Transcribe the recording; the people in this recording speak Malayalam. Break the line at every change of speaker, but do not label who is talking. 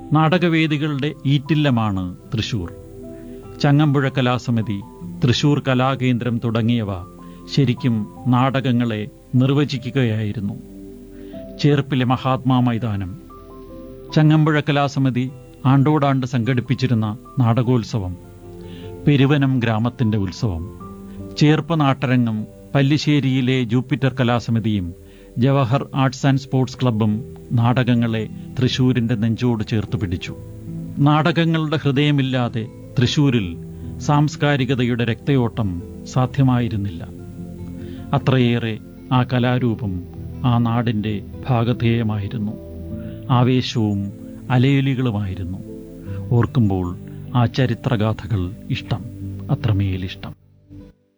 നാടകവേദികളുടെ ഈറ്റില്ലമാണ് തൃശൂർ ചങ്ങമ്പുഴ കലാസമിതി തൃശൂർ കലാകേന്ദ്രം തുടങ്ങിയവ ശരിക്കും നാടകങ്ങളെ നിർവചിക്കുകയായിരുന്നു ചേർപ്പിലെ മഹാത്മാ മൈതാനം ചങ്ങമ്പുഴ കലാസമിതി ആണ്ടോടാണ്ട് സംഘടിപ്പിച്ചിരുന്ന നാടകോത്സവം പെരുവനം ഗ്രാമത്തിന്റെ ഉത്സവം ചേർപ്പ് നാട്ടരങ്ങും പല്ലിശ്ശേരിയിലെ ജൂപ്പിറ്റർ കലാസമിതിയും ജവഹർ ആർട്സ് ആൻഡ് സ്പോർട്സ് ക്ലബ്ബും നാടകങ്ങളെ തൃശൂരിന്റെ നെഞ്ചോട് ചേർത്ത് പിടിച്ചു നാടകങ്ങളുടെ ഹൃദയമില്ലാതെ തൃശൂരിൽ സാംസ്കാരികതയുടെ രക്തയോട്ടം സാധ്യമായിരുന്നില്ല അത്രയേറെ ആ കലാരൂപം ആ നാടിന്റെ ഭാഗധേയമായിരുന്നു ആവേശവും അലയൊലികളുമായിരുന്നു ഓർക്കുമ്പോൾ ആ ചരിത്രഗാഥകൾ ഇഷ്ടം അത്രമേലിഷ്ടം